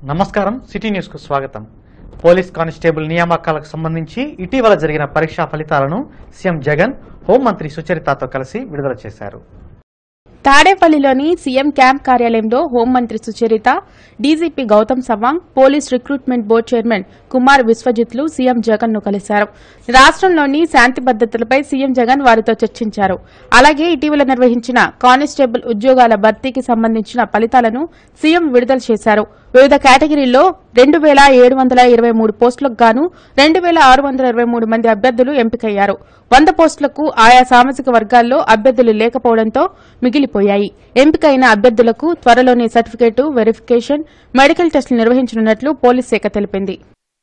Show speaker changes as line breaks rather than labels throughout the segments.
నమస్కారం city news కు స్వాగతం పోలీస్ కానిస్టేబుల్ నియామకాలకు సంబంధించి ఇటీవల జరిగిన పరీక్షా ఫలితాలను సీఎం జగన్ హోంమంత్రి సుచరితతో కలిసి విడుదల చేశారు
తాడేపల్లిలోని సీఎం క్యాంప్ కార్యాలయంలో హోంమంత్రి Sucharitha DGP Gautam Sawang police recruitment board chairman Kumar విశ్వజిత్లు సీఎం జగన్ ను కలిశారు రాష్ట్రంలోని శాంతి భద్రతలపై సీఎం జగన్ వారితో చర్చించారు అలాగే ఇటీవల నిర్వహించిన కానిస్టేబుల్ ఉద్యోగాల భర్తీకి సంబంధించిన ఫలితాలను సీఎం విడుదల చేశారు వివిధ కేటగిరీల్లో రెండు వేల ఏడు వందల ఇరవై మూడు పోస్టులకు గాను రెండు వేల ఆరు వందల ఇరవై మూడు మంది అభ్యర్థులు ఎంపికయ్యారు వంద పోస్టులకు ఆయా సామాజిక వర్గాల్లో అభ్యర్థులు లేకపోవడంతో మిగిలిపోయాయి ఎంపికైన అభ్యర్థులకు త్వరలోనే సర్టిఫికేటు వెరిఫికేషన్ మెడికల్ టెస్టులు నిర్వహించనున్నట్లు పోలీస్ శాఖ తెలిపింది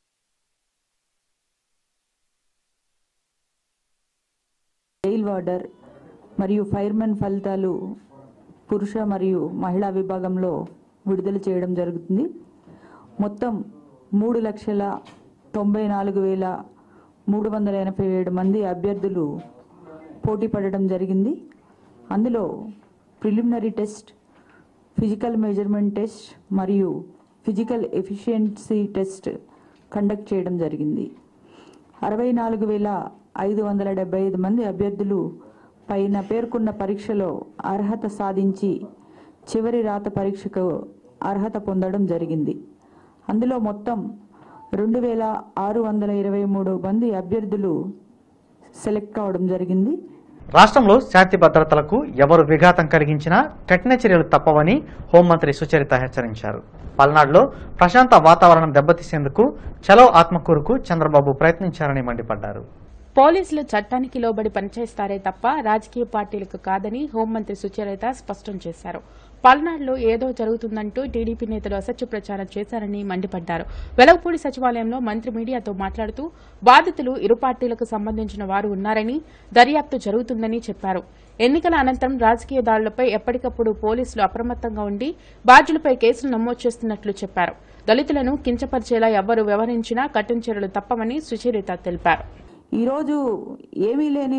జైల్ వార్డర్ మరియు ఫైర్మెన్ ఫలితాలు పురుష మరియు మహిళా విభాగంలో విడుదల చేయడం జరుగుతుంది మొత్తం మూడు లక్షల తొంభై నాలుగు వేల మూడు వందల ఎనభై ఏడు మంది అభ్యర్థులు పోటీ పడడం జరిగింది అందులో preliminary test physical measurement test మరియు ఫిజికల్ ఎఫిషియన్సీ టెస్ట్ కండక్ట్ చేయడం జరిగింది అరవై నాలుగు వేల ఐదు వందల డెబ్బై ఐదు మంది అభ్యర్థులు పైన పేర్కొన్న పరీక్షలో అర్హత సాధించి చివరి రాత పరీక్షకు అర్హత పొందడం జరిగింది అందులో మొత్తం రెండు వేల ఆరు వందల ఇరవై మూడు మంది అభ్యర్థులు సెలెక్ట్ కావడం జరిగింది
రాష్ట్రంలో శాంతి భద్రతలకు ఎవరు విఘాతం కలిగించినా కఠిన చర్యలు తప్పవని హోంమంత్రి సుచరిత హెచ్చరించారు పల్నాడులో ప్రశాంత వాతావరణం దెబ్బతీసేందుకు చలో ఆత్మకూరుకు చంద్రబాబు ప్రయత్నించారని మండిపడ్డారు
పోలీసులు చట్టానికి లోబడి పనిచేస్తారే తప్ప రాజకీయ పార్టీలకు కాదని హోంమంత్రి సుచరిత స్పష్టం చేశారు పల్నాడులో ఏదో జరుగుతుందంటూ టీడీపీ నేతలు అసత్య ప్రచారం చేశారని మండిపడ్డారు వెలగపూడి సచివాలయంలో మంత్రి మీడియాతో మాట్లాడుతూ బాధితులు ఇరు పార్టీలకు సంబంధించిన వారు ఉన్నారని దర్యాప్తు జరుగుతుందని చెప్పారు ఎన్నికల అనంతరం రాజకీయ దాడులపై ఎప్పటికప్పుడు పోలీసులు అప్రమత్తంగా ఉండి బాధ్యులపై కేసులు నమోదు చేస్తున్నట్లు చెప్పారు దళితులను కించపరిచేలా ఎవ్వరు వ్యవహరించినా కఠిన చర్యలు తప్పవని సుచరిత తెలిపారు
ఈరోజు ఏమీ లేని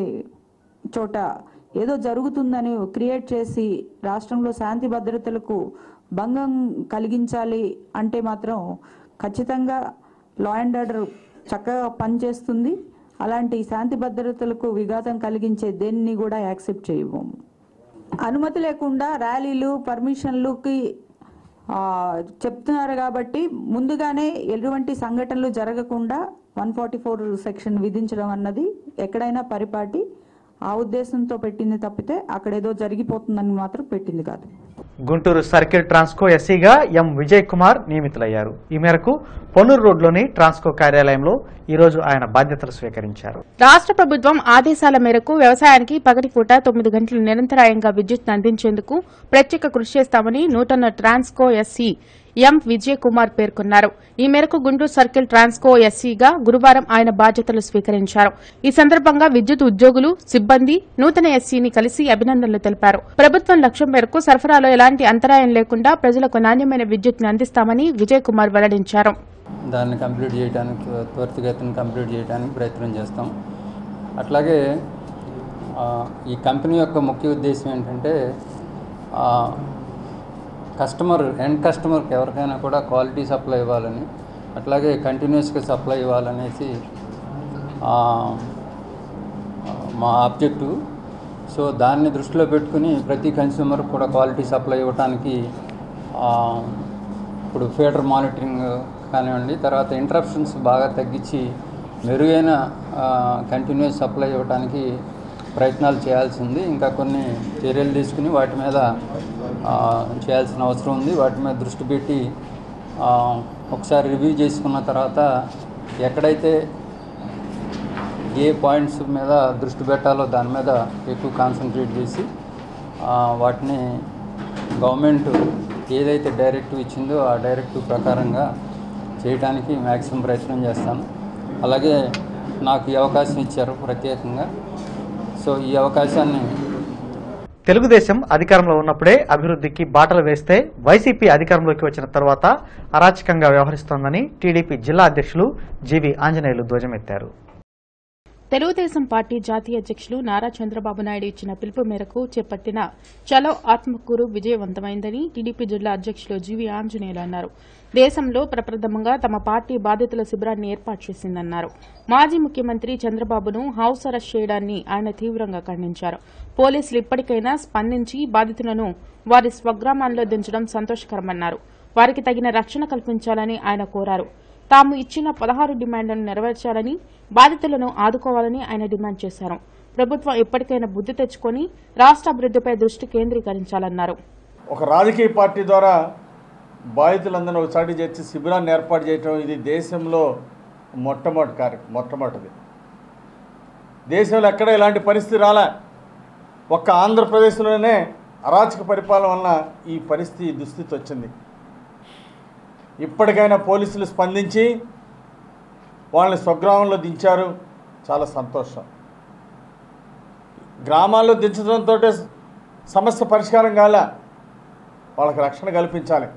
చోట ఏదో జరుగుతుందని క్రియేట్ చేసి రాష్ట్రంలో శాంతి భద్రతలకు భంగం కలిగించాలి అంటే మాత్రం ఖచ్చితంగా లా అండ్ ఆర్డర్ చక్కగా పనిచేస్తుంది అలాంటి శాంతి భద్రతలకు విఘాతం కలిగించే దేన్ని కూడా యాక్సెప్ట్ చేయము అనుమతి లేకుండా ర్యాలీలు పర్మిషన్లుకి ఆ, చెప్తున్నారు కాబట్టి ముందుగానే ఎటువంటి సంఘటనలు జరగకుండా వన్ ఫార్టీ ఫోర్ సెక్షన్ విధించడం అన్నది ఎక్కడైనా పరిపాటి ఆ ఉద్దేశంతో పెట్టింది తప్పితే అక్కడ ఏదో జరిగిపోతుందని మాత్రం పెట్టింది కాదు
గుంటూరు సర్కిల్ ట్రాన్స్కో ఎస్సీగా ఎం విజయ్ కుమార్ నియమితులయ్యారు ఈ మేరకు పొన్నూరు రోడ్లోని ట్రాన్స్కో కార్యాలయంలో ఈ రోజు ఆయన బాధ్యతలు స్వీకరించారు
రాష్ట్ర ప్రభుత్వం ఆదేశాల మేరకు వ్యవసాయానికి పగటిపూట తొమ్మిది గంటలు నిరంతరాయంగా విద్యుత్ అందించేందుకు ప్రత్యేక కృషి చేస్తామని నూతన Transco SE M Vijay Kumar పేర్కొన్నారు ఈ మేరకు గుంటూరు సర్కిల్ ట్రాన్స్కో ఎస్సీగా గురువారం ఆయన బాధ్యతలు స్వీకరించారు ఈ సందర్భంగా విద్యుత్ ఉద్యోగులు సిబ్బంది నూతన ఎస్సీని కలిసి అభినందనలు తెలిపారు ప్రభుత్వం లక్ష్యం మేరకు సరఫరాలో ఎలాంటి అంతరాయం లేకుండా ప్రజలకు నాణ్యమైన విద్యుత్ని అందిస్తామని విజయ్ కుమార్ వెల్లడించారు
దాన్ని కంప్లీట్ చేయడానికి త్వరితగతిని కంప్లీట్ చేయడానికి ప్రయత్నం చేస్తాం అట్లాగే ఆ, ఈ కంపెనీ యొక్క ముఖ్య ఉద్దేశం ఏంటంటే ఆ, కస్టమర్ ఎండ్ కస్టమర్కి ఎవరికైనా కూడా క్వాలిటీ సప్లై ఇవ్వాలని అట్లాగే కంటిన్యూస్గా సప్లై ఇవ్వాలనేసి ఆ, మా ఆబ్జెక్టివ్ సో దాన్ని దృష్టిలో పెట్టుకుని ప్రతి కన్స్యూమర్ కూడా క్వాలిటీ సప్లై ఇవ్వడానికి ఆ, ఇప్పుడు ఫీడర్ మానిటరింగ్ కానివ్వండి తర్వాత ఇంటరప్షన్స్ బాగా తగ్గించి మెరుగైన కంటిన్యూస్ సప్లై ఇవ్వడానికి ప్రయత్నాలు చేయాల్సి ఉంది ఇంకా కొన్ని చర్యలు తీసుకుని వాటి మీద ఆ, చేయాల్సిన అవసరం ఉంది వాటి మీద దృష్టి పెట్టి ఆ, ఒకసారి రివ్యూ చేసుకున్న తర్వాత ఎక్కడైతే ఏ పాయింట్స్ మీద దృష్టి పెట్టాలో దాని మీద ఎక్కువ కాన్సన్ట్రేట్ చేసి ఆ, వాటిని గవర్నమెంట్ ఏదైతే డైరెక్టివ్ ఇచ్చిందో ఆ డైరెక్టివ్ ప్రకారంగా చేయడానికి మ్యాక్సిమం ప్రయత్నం చేస్తాను అలాగే నాకు ఈ అవకాశం ఇచ్చారు ప్రత్యేకంగా సో ఈ అవకాశాన్ని
తెలుగుదేశం అధికారంలో ఉన్నప్పుడే అభివృద్ధికి బాటలు వేస్తే వైసీపీ అధికారంలోకి వచ్చిన తర్వాత అరాచకంగా వ్యవహరిస్తోందని టీడీపీ జిల్లా అధ్యక్షులు జీవి ఆంజనేయులు ధ్వజమెత్తారు
తెలుగుదేశం పార్టీ జాతీయ అధ్యక్షులు నారా చంద్రబాబు నాయుడు ఇచ్చిన పిలుపు మేరకు చేపట్టిన చలో ఆత్మకూరు విజయవంతమైందని టీడీపీ జిల్లా అధ్యక్షులు జీవీ ఆంజనేయులు అన్నారు దేశంలో ప్రప్రథమంగా తమ పార్టీ బాధితుల శిబిరాన్ని ఏర్పాటు చేసిందన్నారు మాజీ ముఖ్యమంత్రి చంద్రబాబును హౌస్ అరెస్ట్ చేయడాన్ని ఆయన తీవ్రంగా ఖండించారు పోలీసులు ఇప్పటికైనా స్పందించి బాధితులను వారి స్వగ్రామాల్లో దించడం సంతోషకరమన్నారు వారికి తగిన రక్షణ కల్పించాలని ఆయన కోరారు తాము ఇచ్చిన పదహారు డిమాండ్లను నెరవేర్చాలని బాధితులను ఆదుకోవాలని ఆయన డిమాండ్ చేశారు ప్రభుత్వం ఇప్పటికైనా బుద్ధి తెచ్చుకొని రాష్ట్ర అభివృద్దిపై దృష్టి కేంద్రీకరించాలన్నారు
ఒక రాజకీయ పార్టీ ద్వారా బాధితులందరినీ ఒకసారి చేర్చి శిబిరాన్ని ఏర్పాటు చేయటం ఇది దేశంలో మొట్టమొదటి కార్య మొట్టమొదటిది దేశంలో ఎక్కడ ఇలాంటి పరిస్థితి రాలే ఒక్క ఆంధ్రప్రదేశ్లోనే అరాచక పరిపాలన వలన ఈ పరిస్థితి ఈ దుస్థితి వచ్చింది ఇప్పటికైనా పోలీసులు స్పందించి వాళ్ళని స్వగ్రామంలో దించారు చాలా సంతోషం గ్రామాల్లో దించడంతో సమస్య పరిష్కారం కాలే వాళ్ళకి రక్షణ కల్పించాలి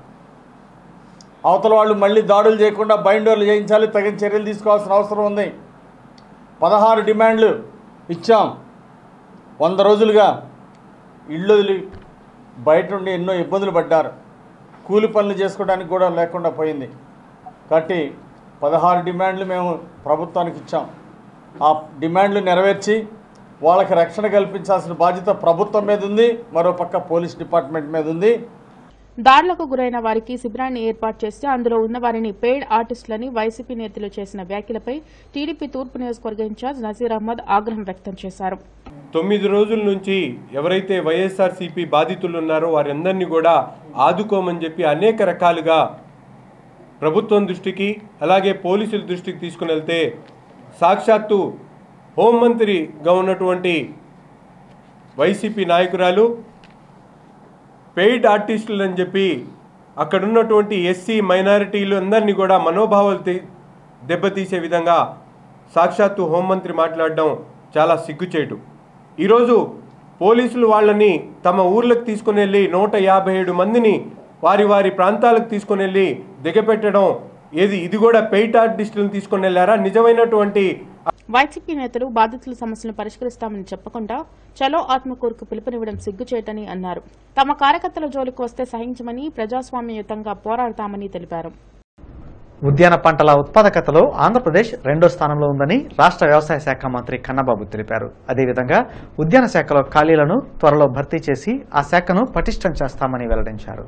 అవతల వాళ్ళు మళ్ళీ దాడులు చేయకుండా బైండోర్లు చేయించాలి తగిన చర్యలు తీసుకోవాల్సిన అవసరం ఉంది పదహారు డిమాండ్లు ఇచ్చాం వంద రోజులుగా ఇళ్ళు వదిలి బయట ఉండి ఎన్నో ఇబ్బందులు పడ్డారు కూలి పనులు చేసుకోవడానికి కూడా లేకుండా పోయింది కాబట్టి పదహారు డిమాండ్లు మేము ప్రభుత్వానికి ఇచ్చాం ఆ డిమాండ్లు నెరవేర్చి వాళ్ళకి రక్షణ కల్పించాల్సిన బాధ్యత ప్రభుత్వం మీద ఉంది మరోపక్క పోలీస్ డిపార్ట్మెంట్ మీద ఉంది
దాడులకు గురైన వారికి శిబిరాన్ని ఏర్పాటు చేస్తే అందులో ఉన్న వారిని పెయిడ్ ఆర్టిస్టులని వైసీపీ నేతలు చేసిన వ్యాఖ్యలపై టీడీపీ తూర్పు నియోజకవర్గ ఇన్ఛార్జ్ నజీర్ అహ్మద్ ఆగ్రహం వ్యక్తం చేశారు
తొమ్మిది రోజుల నుంచి ఎవరైతే వైఎస్ఆర్సీపీ బాధితులు ఉన్నారో వారందరినీ కూడా ఆదుకోమని చెప్పి అనేక రకాలుగా ప్రభుత్వం దృష్టికి అలాగే పోలీసుల దృష్టికి తీసుకుని వెళ్తే సాక్షాత్తు హోంమంత్రిగా ఉన్నటువంటి వైసీపీ నాయకురాలు పెయిడ్ ఆర్టిస్టులు అని చెప్పి అక్కడ ఉన్నటువంటి ఎస్సీ మైనారిటీలు అందరినీ కూడా మనోభావాలు తీ- దెబ్బతీసే విధంగా సాక్షాత్తు హోంమంత్రి మాట్లాడడం చాలా సిగ్గుచేటు ఈరోజు పోలీసులు వాళ్ళని తమ ఊర్లకు తీసుకుని వెళ్ళి నూట యాభై ఏడు మందిని వారి వారి ప్రాంతాలకు తీసుకుని వెళ్ళి దిగపెట్టడం ఏది ఇది కూడా పెయిడ్ ఆర్టిస్టులను తీసుకుని వెళ్ళారా నిజమైనటువంటి
వైసీపీ నేతలు బాధితుల సమస్యలను పరిష్కరిస్తామని చెప్పకుండా చలో ఆత్మకూరుకు పిలుపునివ్వడం సిగ్గుచేటని అన్నారు తమ కార్యకర్తల జోలికి వస్తే సహించమని ప్రజాస్వామ్యయుతంగా పోరాడతామని తెలిపారు
ఉద్యాన పంటల ఉత్పాదకతలో ఆంధ్రప్రదేశ్ రెండో స్థానంలో ఉందని రాష్ట్ర వ్యవసాయ శాఖ మంత్రి కన్నబాబు తెలిపారు అదేవిధంగా ఉద్యాన శాఖలో ఖాళీలను త్వరలో భర్తీ చేసి ఆ శాఖను పటిష్టం చేస్తామని వెల్లడించారు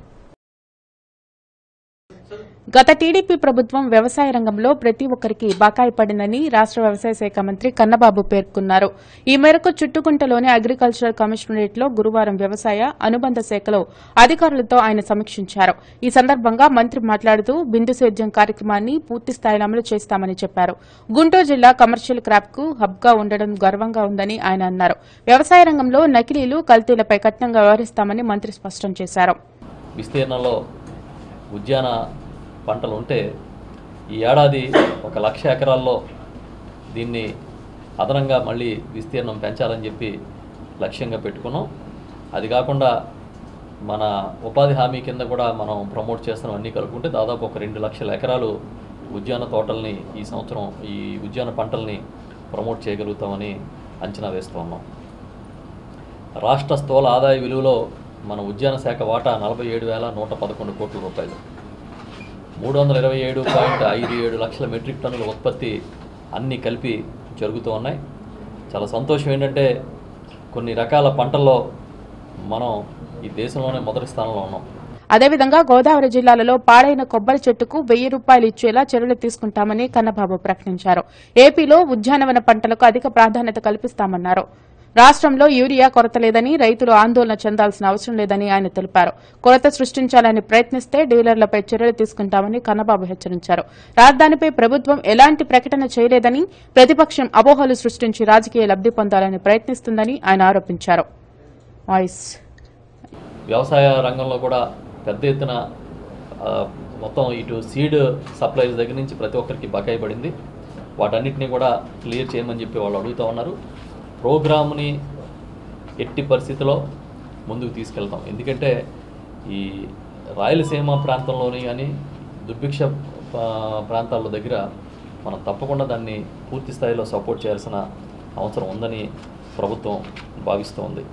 గత టీడీపీ ప్రభుత్వం వ్యవసాయ రంగంలో ప్రతి ఒక్కరికి బకాయి పడిందని రాష్ట్ర వ్యవసాయ శాఖ మంత్రి కన్నబాబు పేర్కొన్నారు ఈ మేరకు చుట్టుకుంటలోని అగ్రికల్చరల్ కమిషనరేట్ లో గురువారం వ్యవసాయ అనుబంధ శాఖలో అధికారులతో ఆయన సమీక్షించారు ఈ సందర్భంగా మంత్రి మాట్లాడుతూ బిందు సేద్యం కార్యక్రమాన్ని పూర్తి స్థాయిలో అమలు చేస్తామని చెప్పారు గుంటూరు జిల్లా కమర్షియల్ క్రాప్ కు హబ్ గా ఉండడం గర్వంగా ఉందని ఆయన అన్నారు వ్యవసాయ రంగంలో నకిలీలు కల్తీలపై కఠినంగా వ్యవహరిస్తామని మంత్రి స్పష్టం చేశారు
విస్తీర్ణంలో ఉద్యాన పంటలు ఉంటే ఈ ఏడాది ఒక లక్ష ఎకరాల్లో దీన్ని అదనంగా మళ్ళీ విస్తీర్ణం పెంచాలని చెప్పి లక్ష్యంగా పెట్టుకున్నాం అది కాకుండా మన ఉపాధి హామీ కింద కూడా మనం ప్రమోట్ చేస్తున్నాం అన్నీ కలుపుకుంటే దాదాపు ఒక రెండు లక్షల ఎకరాలు ఉద్యాన తోటల్ని ఈ సంవత్సరం ఈ ఉద్యాన పంటల్ని ప్రమోట్ చేయగలుగుతామని అంచనా వేస్తూ ఉన్నాం రాష్ట్ర స్థూల ఆదాయ విలువలో మన ఉద్యాన శాఖ వాటా నలభై ఏడు వేల నూట పదకొండు కోట్ల రూపాయలు మూడు వందల ఇరవై ఏడు పాయింట్ ఐదు ఏడు లక్షల మెట్రిక్ టన్నుల ఉత్పత్తి అన్నీ కలిపి జరుగుతూ ఉన్నాయి చాలా సంతోషం ఏంటంటే కొన్ని రకాల పంటల్లో మనం ఈ దేశంలోనే మొదటి స్థానంలో ఉన్నాం
అదేవిధంగా గోదావరి జిల్లాలలో పాడైన కొబ్బరి చెట్టుకు వెయ్యి రూపాయలు ఇచ్చేలా చర్యలు తీసుకుంటామని కన్నబాబు ప్రకటించారు ఏపీలో ఉద్యానవన పంటలకు అధిక ప్రాధాన్యత కల్పిస్తామన్నారు రాష్ట్రంలో యూరియా కొరత లేదని రైతులు ఆందోళన చెందాల్సిన అవసరం లేదని ఆయన తెలిపారు కొరత సృష్టించాలని ప్రయత్నిస్తే డీలర్లపై చర్యలు తీసుకుంటామని కన్నబాబు హెచ్చరించారు రాజధానిపై ప్రభుత్వం ఎలాంటి ప్రకటన చేయలేదని ప్రతిపక్షం అపోహలు సృష్టించి రాజకీయ లబ్ది పొందాలని ప్రయత్నిస్తుందని ఆయన ఆరోపించారు వాయిస్
వ్యవసాయ రంగంలో కూడా పెద్ద ఎత్తున ఆ, మొత్తం ఇటు సీడ్ సప్లైస్ దగ్గర నుంచి ప్రతి ఒక్కరికి బకాయి పడింది వాటన్నిటిని కూడా క్లియర్ చేయమని చెప్పి వాళ్ళు అడుగుతూ ఉన్నారు ప్రోగ్రామ్ని ఎట్టి పరిస్థితిలో ముందుకు తీసుకెళ్తాం ఎందుకంటే ఈ రాయలసీమ ప్రాంతంలోని కానీ దుర్భిక్ష ఆ, ప్రాంతాల దగ్గర మనం తప్పకుండా దాన్ని పూర్తి స్థాయిలో సపోర్ట్ చేయాల్సిన అవసరం ఉందని ప్రభుత్వం భావిస్తోంది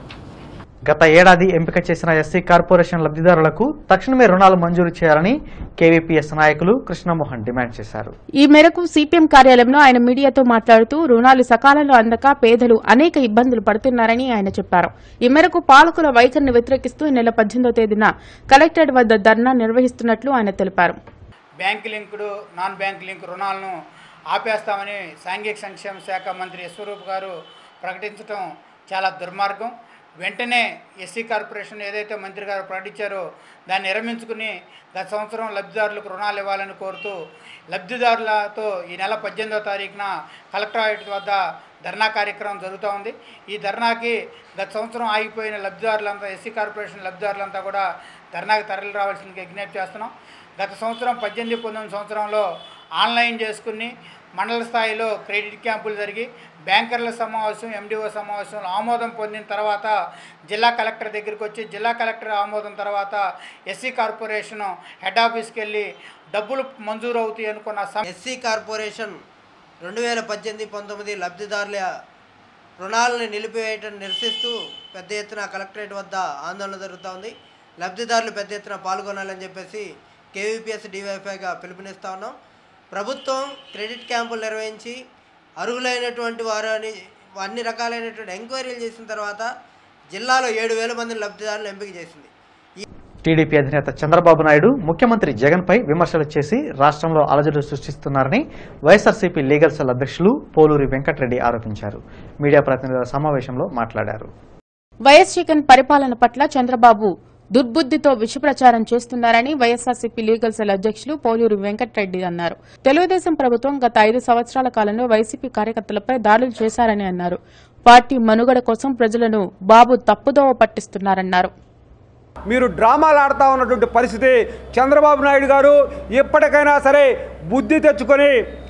గత ఏడాది ఎంపిక చేసిన ఎస్సీ కార్పొరేషన్ లబ్ధిదారులకు తక్షణమే రుణాలు మంజూరు చేయాలని కేవీపీఎస్ నాయకులు కృష్ణమోహన్ డిమాండ్ చేశారు
ఈ మేరకు సిపిఎం కార్యాలయంలో ఆయన మీడియాతో మాట్లాడుతూ రుణాలు సకాలంలో అందక పేదలు అనేక ఇబ్బందులు పడుతున్నారని ఆయన చెప్పారు ఈ మేరకు పాలకుల వైఖరిని వ్యతిరేకిస్తూ ఈ నెల పద్దెనిమిదో తేదీన కలెక్టరేట్ వద్ద ధర్నా నిర్వహిస్తున్నట్లు ఆయన తెలిపారు
bank linked non bank link రుణాలను ఆపేస్తామని సాంఘిక సంక్షేమ శాఖ మంత్రి స్వరూప్ గారు ప్రకటించడం చాలా దుర్మార్గం వెంటనే ఎస్సీ కార్పొరేషన్ ఏదైతే మంత్రి గారు ప్రకటించారో దాన్ని విరమించుకుని గత సంవత్సరం లబ్ధిదారులకు రుణాలు ఇవ్వాలని కోరుతూ లబ్ధిదారులతో ఈ నెల పద్దెనిమిదో తారీఖున కలెక్టరేట్ వద్ద ధర్నా కార్యక్రమం జరుగుతూ ఉంది ఈ ధర్నాకి గత సంవత్సరం ఆగిపోయిన లబ్ధిదారులంతా ఎస్సీ కార్పొరేషన్ లబ్ధిదారులంతా కూడా ధర్నాకి తరలి రావాల్సింది విజ్ఞప్తి చేస్తున్నాం గత సంవత్సరం పద్దెనిమిది పంతొమ్మిది సంవత్సరంలో ఆన్లైన్ చేసుకుని మండల స్థాయిలో క్రెడిట్ క్యాంపులు జరిగి బ్యాంకర్ల సమావేశం ఎండిఓ సమావేశంలో ఆమోదం పొందిన తర్వాత జిల్లా కలెక్టర్ దగ్గరికి వచ్చి జిల్లా కలెక్టర్ ఆమోదం తర్వాత ఎస్సీ కార్పొరేషన్ హెడ్ ఆఫీస్కి వెళ్ళి డబ్బులు మంజూరు అవుతాయి అనుకున్న సమ
ఎస్సీ కార్పొరేషన్ రెండు వేల పద్దెనిమిది పంతొమ్మిది లబ్ధిదారుల రుణాలను నిలిపివేయటం నిరసిస్తూ పెద్ద ఎత్తున కలెక్టరేట్ వద్ద ఆందోళన జరుగుతూ ఉంది లబ్ధిదారులు పెద్ద ఎత్తున పాల్గొనాలని చెప్పేసి కేవీపీఎస్ డివైఫైగా పిలుపునిస్తా ఉన్నాం ప్రభుత్వం క్రెడిట్ క్యాంపులు నిర్వహించి అర్హులైనటువంటి వారు అని అన్ని రకాలైనటువంటి ఎంక్వైరీలు చేసిన తర్వాత జిల్లాలో ఏడు వేల మంది లబ్ధిదారులను ఎంపిక చేసింది
టీడీపీ అధినేత చంద్రబాబు నాయుడు ముఖ్యమంత్రి జగన్పై విమర్శలు చేసి రాష్ట్రంలో అలజడులు సృష్టిస్తున్నారని వైఎస్ఆర్సీపీ లీగల్ సెల్ అధ్యక్షులు పోలూరి వెంకటరెడ్డి ఆరోపించారు మీడియా ప్రతినిధుల సమావేశంలో మాట్లాడారు
వైఎస్ జగన్ పరిపాలన పట్ల చంద్రబాబు దుర్బుద్దితో విషప్రచారం చేస్తున్నారని వైఎస్ఆర్సీపీ లీగల్ సెల్ అధ్యక్షులు పోలూరు వెంకటరెడ్డి అన్నారు తెలుగుదేశం ప్రభుత్వం గత ఐదు సంవత్సరాల కాలంలో వైసీపీ కార్యకర్తలపై దాడులు చేశారని అన్నారు పార్టీ మనుగడ కోసం ప్రజలను బాబు తప్పుదోవ పట్టిస్తున్నారన్నారు
మీరు డ్రామాలు ఆడుతూ ఉన్నటువంటి పరిస్థితి చంద్రబాబు నాయుడు గారు ఎప్పటికైనా సరే బుద్ధి తెచ్చుకొని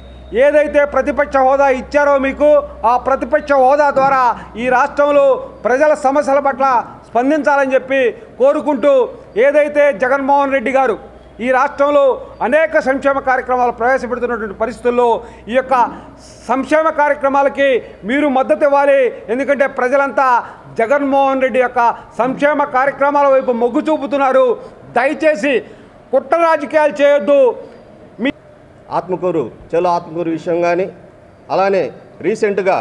ఏదైతే ప్రతిపక్ష హోదా ఇచ్చారో మీకు ఆ ప్రతిపక్ష హోదా ద్వారా ఈ రాష్ట్రంలో ప్రజల సమస్యల పట్ల స్పందించాలని చెప్పి కోరుకుంటూ ఏదైతే జగన్మోహన్ రెడ్డి గారు ఈ రాష్ట్రంలో అనేక సంక్షేమ కార్యక్రమాలు ప్రవేశపెడుతున్నటువంటి పరిస్థితుల్లో ఈ యొక్క సంక్షేమ కార్యక్రమాలకి మీరు మద్దతు ఇవ్వాలి ఎందుకంటే ప్రజలంతా జగన్మోహన్ రెడ్డి యొక్క సంక్షేమ కార్యక్రమాల వైపు మొగ్గు చూపుతున్నారు దయచేసి కుట్ర రాజకీయాలు చేయొద్దు మీ
ఆత్మకూరు చెలో ఆత్మకూరు విషయం కానీ అలానే రీసెంట్గా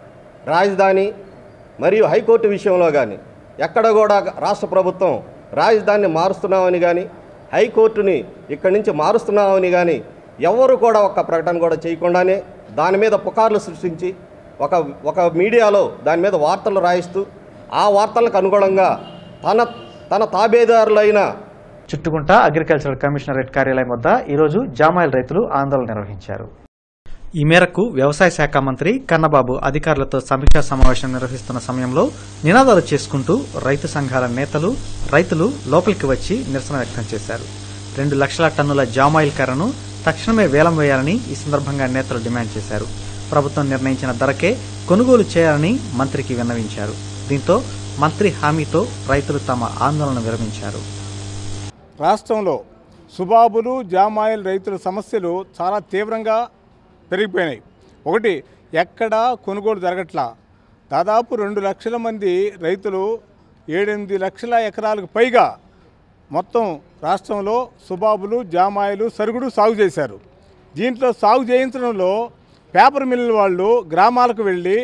రాజధాని మరియు హైకోర్టు విషయంలో కానీ ఎక్కడ కూడా రాష్ట్ర ప్రభుత్వం రాజధానిని మారుస్తున్నామని కానీ హైకోర్టుని ఇక్కడి నుంచి మారుస్తున్నామని కానీ ఎవరు కూడా ఒక్క ప్రకటన కూడా చేయకుండానే దాని మీద పుకార్లు సృష్టించి ఒక ఒక మీడియాలో దాని మీద వార్తలు రాయిస్తూ ఆ వార్తలకు అనుగుణంగా తన తన తాబేదారులైన
చుట్టుకుంట అగ్రికల్చరల్ కమిషనరేట్ కార్యాలయం వద్ద ఈరోజు జామాయిల్ రైతులు ఆందోళన నిర్వహించారు ఈ మేరకు వ్యవసాయ శాఖ మంత్రి కన్నబాబు అధికారులతో సమీక్షా సమావేశం నిర్వహిస్తున్న సమయంలో నినాదాలు చేసుకుంటూ రైతు సంఘాల నేతలు రైతులు లోపలికి వచ్చి నిరసన వ్యక్తం చేశారు రెండు లక్షల టన్నుల జామాయిల్ కర్రను తక్షణమే వేలం వేయాలని ఈ సందర్భంగా నేతలు డిమాండ్ చేశారు ప్రభుత్వం నిర్ణయించిన ధరకే కొనుగోలు చేయాలని మంత్రికి విన్నవించారు దీంతో మంత్రి హామీతో రైతులు తమ ఆందోళన విరమించారు
రాష్ట్రంలో సుబాబులు జామాయిల్ రైతుల సమస్యలు చాలా తీవ్రంగా పెరిగిపోయినాయి ఒకటి ఎక్కడా కొనుగోలు జరగట్లా దాదాపు రెండు లక్షల మంది రైతులు ఏడెనిమిది లక్షల ఎకరాలకు పైగా మొత్తం రాష్ట్రంలో సుబాబులు జామాయిలు సరుగుడు సాగు చేశారు దీంట్లో సాగు చేయించడంలో పేపర్ మిల్లుల వాళ్ళు గ్రామాలకు వెళ్ళి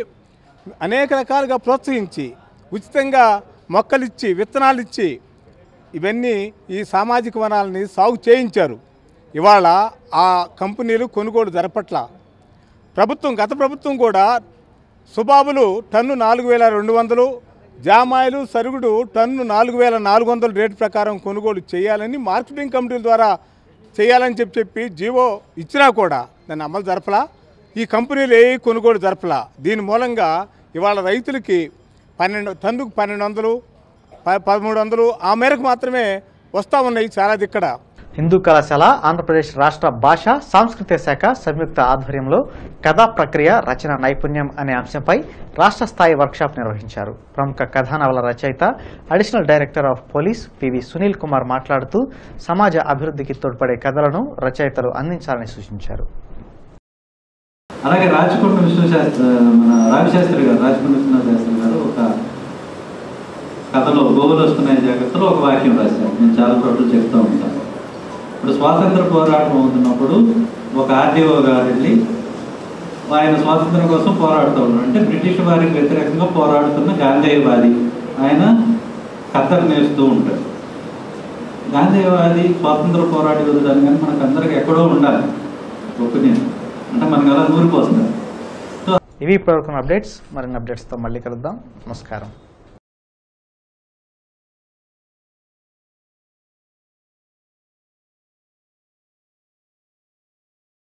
అనేక రకాలుగా ప్రోత్సహించి ఉచితంగా మొక్కలిచ్చి విత్తనాలు ఇచ్చి ఇవన్నీ ఈ సామాజిక వనాలని సాగు చేయించారు ఇవాళ ఆ కంపెనీలు కొనుగోలు జరపట్ల ప్రభుత్వం గత ప్రభుత్వం కూడా సుబాబులు టన్ను నాలుగు వేల రెండు వందలు జామాయిలు సరుగుడు టన్ను నాలుగు వేల నాలుగు వందల రేటు ప్రకారం కొనుగోలు చేయాలని మార్కెటింగ్ కమిటీల ద్వారా చేయాలని చెప్పి చెప్పి జీవో ఇచ్చినా కూడా దాన్ని అమలు జరపలా ఈ కంపెనీలు ఏ కొనుగోలు జరపలా దీని మూలంగా ఇవాళ రైతులకి పన్నెండు టన్నుకు పన్నెండు వందలు ప- పదమూడు వందలు ఆ మేరకు మాత్రమే వస్తూ ఉన్నాయి చాలా దిక్కడ
హిందూ కళాశాల ఆంధ్రప్రదేశ్ రాష్ట్ర భాష సాంస్కృతిక శాఖ సంయుక్త ఆధ్వర్యంలో కథా ప్రక్రియ రచన నైపుణ్యం అనే అంశంపై రాష్ట్ర స్థాయి వర్క్షాప్ నిర్వహించారు ప్రముఖ కథానవల రచయిత additional director of police PV Sunil Kumar మాట్లాడుతూ సమాజ అభివృద్ధికి తోడ్పడే కథలను రచయితలు అందించాలని సూచించారు
అలాగే రాచకొండ విశ్వశాస్త్రి మన రావిశాస్త్రి గారు రాచకొండ విశ్వనాథ శాస్త్రి గారు ఒక కథలో గోవులు వస్తున్నాయి జాగ్రత్తలో ఒక వాక్యం రాశారు నేను చాలా చోట్ల చెప్తూ ఉంటాను ఇప్పుడు స్వాతంత్ర పోరాటం అవుతున్నప్పుడు ఒక ఆర్డీఓ గారు వెళ్ళి ఆయన స్వాతంత్రం కోసం పోరాడుతూ ఉన్నారు అంటే బ్రిటిష్ వారికి వ్యతిరేకంగా పోరాడుతున్న గాంధేయవాది ఆయన కత్తర్ నేస్తూ ఉంటాడు గాంధేయవాది స్వాతంత్ర పోరాట యోధుడు కానీ మనకు అందరికి ఎక్కడో ఉండాలి ఒపీనియన్ అంటే మనకు అలా నూరిపోతుంది
ఇవి ఇప్పటివరకు అప్డేట్స్ మరిన్ని అప్డేట్స్తో మళ్ళీ కలుద్దాం నమస్కారం